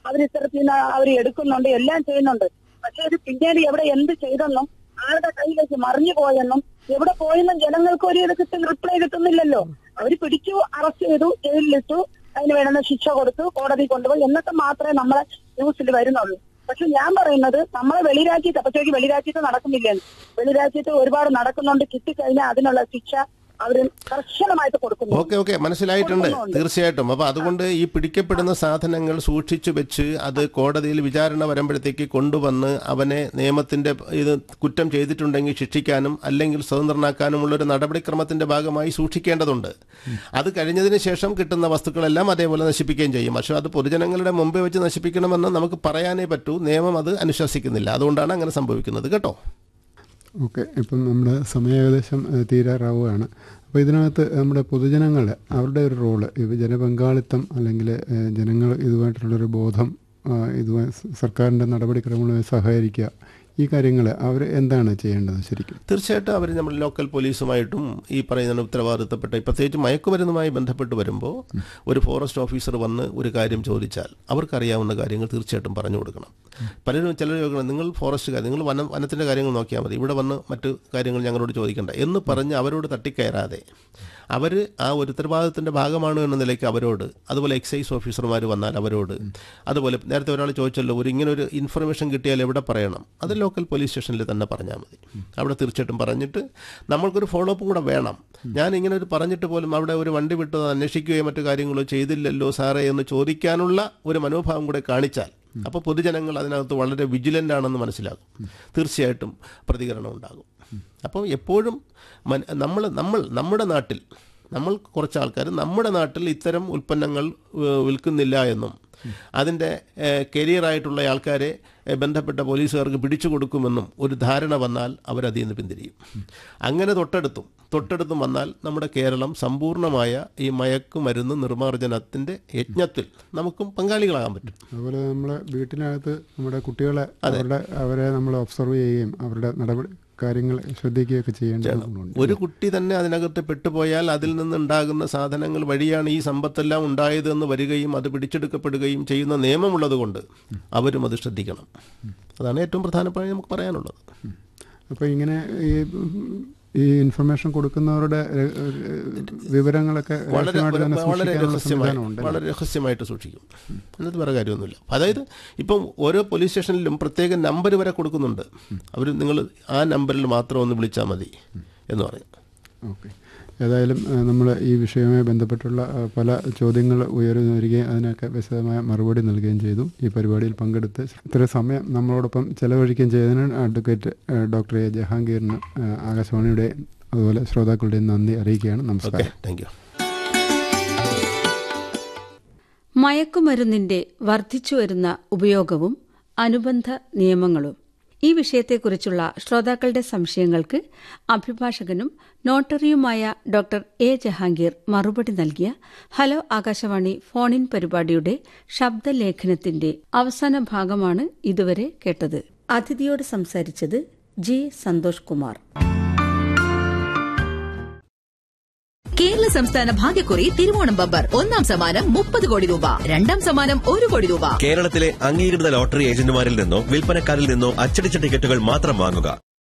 അവർ ഇത്തരത്തിൽ നിന്ന് അവർ എടുക്കുന്നുണ്ട് എല്ലാം ചെയ്യുന്നുണ്ട് പക്ഷെ ഇത് പിന്നീട് എവിടെ എന്ത് ചെയ്തെന്നും ആരുടെ കയ്യിലേക്ക് മറിഞ്ഞു പോയെന്നും എവിടെ പോയെന്നും ജനങ്ങൾക്ക് ഒരു ഇത് കിട്ടും റിപ്ലൈ കിട്ടുന്നില്ലല്ലോ അവര് പിടിച്ചു അറസ്റ്റ് ചെയ്തു ജയിലിലിട്ടു അതിന് വേണ്ടുന്ന ശിക്ഷ കൊടുത്തു കോടതി കൊണ്ടുപോയി എന്നൊക്കെ മാത്രമേ നമ്മളെ ന്യൂസിൽ വരുന്നുള്ളൂ പക്ഷെ ഞാൻ പറയുന്നത് നമ്മളെ വെളിരാജ്യത്ത് അപ്പത്തേക്ക് വെളിരാജ്യത്ത് നടക്കുന്നില്ലെന്ന് വെളിരാജ്യത്ത് ഒരുപാട് നടക്കുന്നുണ്ട് കിട്ടിക്കഴിഞ്ഞാൽ അതിനുള്ള ശിക്ഷ അവര് കർശനമായിട്ട് കൊടുക്കുന്നു ഓക്കെ ഓക്കെ മനസ്സിലായിട്ടുണ്ട് തീർച്ചയായിട്ടും അപ്പൊ അതുകൊണ്ട് ഈ പിടിക്കപ്പെടുന്ന സാധനങ്ങൾ സൂക്ഷിച്ചു വെച്ച് അത് കോടതിയിൽ വിചാരണ വരുമ്പോഴത്തേക്ക് കൊണ്ടുവന്ന് അവനെ നിയമത്തിന്റെ ഇത് കുറ്റം ചെയ്തിട്ടുണ്ടെങ്കിൽ ശിക്ഷിക്കാനും അല്ലെങ്കിൽ സ്വതന്ത്രനാക്കാനുമുള്ള ഒരു നടപടിക്രമത്തിന്റെ ഭാഗമായി സൂക്ഷിക്കേണ്ടതുണ്ട് അത് കഴിഞ്ഞതിന് ശേഷം കിട്ടുന്ന വസ്തുക്കളെല്ലാം അതേപോലെ നശിപ്പിക്കുകയും ചെയ്യും പക്ഷെ അത് പൊതുജനങ്ങളുടെ മുമ്പേ വെച്ച് നശിപ്പിക്കണമെന്ന് നമുക്ക് പറയാനേ പറ്റൂ നിയമം അത് അനുശാസിക്കുന്നില്ല അതുകൊണ്ടാണ് അങ്ങനെ സംഭവിക്കുന്നത് കേട്ടോ ഓക്കെ ഇപ്പം നമ്മുടെ സമയം ഏകദേശം ഏഹ്, തീരാറാവുകയാണ് അപ്പോൾ ഇതിനകത്ത് നമ്മുടെ പൊതുജനങ്ങൾ അവരുടെ ഒരു റോള് ഇപ്പോൾ ജനപങ്കാളിത്തം അല്ലെങ്കിൽ ഏഹ്, ജനങ്ങൾ ഇതുമായിട്ടുള്ളൊരു ബോധം ആ, ഇതുമായി സ- സർക്കാരിൻ്റെ നടപടിക്രമങ്ങളുമായി സഹകരിക്കുക ഈ കാര്യങ്ങൾ അവർ എന്താണ് ചെയ്യേണ്ടത് ശരിക്കും തീർച്ചയായിട്ടും അവർ നമ്മൾ ലോക്കൽ പോലീസുമായിട്ടും ഈ പറയുന്ന ഉത്തരവാദിത്തപ്പെട്ട പ്രത്യേകിച്ച് മയക്കുമരുന്നുമായി ബന്ധപ്പെട്ട് വരുമ്പോൾ ഒരു ഫോറസ്റ്റ് ഓഫീസർ വന്ന് ഒരു കാര്യം ചോദിച്ചാൽ അവർക്കറിയാവുന്ന കാര്യങ്ങൾ തീർച്ചയായിട്ടും പറഞ്ഞു കൊടുക്കണം പലരും ചിലർ ചോദിക്കണം നിങ്ങൾ ഫോറസ്റ്റുകാർ നിങ്ങൾ വനം വനത്തിൻ്റെ കാര്യങ്ങൾ നോക്കിയാൽ മതി ഇവിടെ വന്ന് മറ്റു കാര്യങ്ങൾ ഞങ്ങളോട് ചോദിക്കണ്ട എന്ന് പറഞ്ഞ് അവരോട് തട്ടിക്കയറാതെ അവർ ആ ഒരു ഉത്തരവാദിത്തത്തിൻ്റെ ഭാഗമാണ് എന്ന നിലയ്ക്ക് അവരോട് അതുപോലെ എക്സൈസ് ഓഫീസർമാർ വന്നാൽ അവരോട് അതുപോലെ നേരത്തെ ഒരാൾ ചോദിച്ചല്ലോ ഒരു ഇങ്ങനെ ഒരു ഇൻഫർമേഷൻ കിട്ടിയാൽ എവിടെ പറയണം അത് ലോക്കൽ പോലീസ് സ്റ്റേഷനിൽ തന്നെ പറഞ്ഞാൽ മതി അവിടെ തീർച്ചയായിട്ടും പറഞ്ഞിട്ട് നമ്മൾക്കൊരു ഫോളോ അപ്പും കൂടെ വേണം ഞാൻ ഇങ്ങനെ ഒരു പറഞ്ഞിട്ട് പോലും അവിടെ ഒരു വണ്ടി വിട്ടത് അന്വേഷിക്കുകയോ മറ്റു കാര്യങ്ങളോ ചെയ്തില്ലല്ലോ സാറേ എന്ന് ചോദിക്കാനുള്ള ഒരു മനോഭാവം കൂടെ കാണിച്ചാൽ അപ്പോൾ പൊതുജനങ്ങൾ അതിനകത്ത് വളരെ വിജിലൻ്റ് ആണെന്ന് മനസ്സിലാകും തീർച്ചയായിട്ടും പ്രതികരണം ഉണ്ടാകും അപ്പം എപ്പോഴും മൻ- നമ്മൾ നമ്മൾ നമ്മുടെ നാട്ടിൽ നമ്മൾ കുറച്ച് ആൾക്കാർ നമ്മുടെ നാട്ടിൽ ഇത്തരം ഉൽപ്പന്നങ്ങൾ ഏഹ്, വിൽക്കുന്നില്ല എന്നും അതിൻ്റെ കരിയറായിട്ടുള്ള ആൾക്കാരെ ഏഹ്, ബന്ധപ്പെട്ട പോലീസുകാർക്ക് പിടിച്ചു കൊടുക്കുമെന്നും ഒരു ധാരണ വന്നാൽ അവരതിൽ നിന്ന് പിന്തിരിയും അങ്ങനെ തൊട്ടടുത്തും തൊട്ടടുത്തും വന്നാൽ നമ്മുടെ കേരളം സമ്പൂർണ്ണമായ ഈ മയക്കുമരുന്ന് നിർമ്മാർജ്ജനത്തിൻ്റെ യജ്ഞത്തിൽ നമുക്കും പങ്കാളികളാകാൻ പറ്റും അതുപോലെ നമ്മൾ വീട്ടിനകത്ത് നമ്മുടെ കുട്ടികളെ അവരുടെ അവരെ നമ്മൾ ഒബ്സർവ് ചെയ്യുകയും അവരുടെ നടപടി കാര്യങ്ങൾ ശ്രദ്ധിക്കുകയൊക്കെ ചെയ്യേണ്ടതുണ്ട് ഒരു കുട്ടി തന്നെ അതിനകത്ത് പെട്ടുപോയാൽ അതിൽ നിന്നുണ്ടാകുന്ന സാധനങ്ങൾ വഴിയാണ് ഈ സമ്പത്തെല്ലാം ഉണ്ടായതെന്ന് വരികയും അത് പിടിച്ചെടുക്കപ്പെടുകയും ചെയ്യുന്ന നിയമമുള്ളത് കൊണ്ട് അവരും അത് ശ്രദ്ധിക്കണം അതാണ് ഏറ്റവും പ്രധാനപ്പെട്ട നമുക്ക് പറയാനുള്ളത് അപ്പോൾ ഇങ്ങനെ ഈ ഈ ഇൻഫർമേഷൻ കൊടുക്കുന്നവരുടെ ഏഹ്, ഏഹ്, വിവരങ്ങളൊക്കെ വളരെ രഹസ്യമായിട്ട് തന്നെ വളരെ സൂക്ഷിക്കാനുള്ള രഹസ്യമായി സംവിധാനമുണ്ട് വളരെ രഹസ്യമായിട്ട് സൂക്ഷിക്കും എന്നിട്ട് വേറെ കാര്യമൊന്നുമില്ല അതായത് ഇപ്പം ഓരോ പോലീസ് സ്റ്റേഷനിലും പ്രത്യേക നമ്പർ വരെ കൊടുക്കുന്നുണ്ട് അവർ നിങ്ങൾ ആ നമ്പറിൽ മാത്രം ഒന്ന് വിളിച്ചാൽ മതി എന്ന് പറയും ഓക്കെ ഏതായാലും നമ്മൾ ഈ വിഷയവുമായി ബന്ധപ്പെട്ടുള്ള ആ, പല ചോദ്യങ്ങൾ ഉയർന്നു വരികയും അതിനൊക്കെ വിശദമായ മറുപടി നൽകുകയും ചെയ്തു ഈ പരിപാടിയിൽ പങ്കെടുത്ത് ഇത്ര സമയം നമ്മളോടൊപ്പം ചെലവഴിക്കുകയും ചെയ്തതിന് അഡ്വക്കേറ്റ് ആ, ഡോക്ടർ എ ജഹാംഗീറിന് ആ, ആകാശവാണിയുടെ അതുപോലെ ശ്രോതാക്കളുടെയും നന്ദി അറിയിക്കുകയാണ് ഓക്കെ നമസ്കാരം താങ്ക് യു മയക്കുമരുന്നിന്റെ വർദ്ധിച്ചുവരുന്ന ഉപയോഗവും അനുബന്ധ നിയമങ്ങളും ഈ വിഷയത്തെക്കുറിച്ചുള്ള ശ്രോതാക്കളുടെ സംശയങ്ങൾക്ക് അഭിഭാഷകനും നോട്ടറിയുമായ ഡോക്ടർ എ ജഹാംഗീർ മറുപടി നൽകിയ ഹലോ ആകാശവാണി ഫോൺ ഇൻ പരിപാടിയുടെ ശബ്ദലേഖനത്തിന്റെ അവസാന ഭാഗമാണ് ഇതുവരെ കേട്ടത് അതിഥിയോട് സംസാരിച്ചത് ജി സന്തോഷ് കുമാർ കേരള സംസ്ഥാന ഭാഗ്യക്കുറി തിരുവോണം ബമ്പർ ഒന്നാം സമ്മാനം മുപ്പത് കോടി രൂപ രണ്ടാം സമ്മാനം ഒരു കോടി രൂപ കേരളത്തിലെ അംഗീകൃത ലോട്ടറി ഏജന്റുമാരിൽ നിന്നോ വിൽപ്പനക്കാരിൽ നിന്നോ അച്ചടിച്ച ടിക്കറ്റുകൾ മാത്രം വാങ്ങുക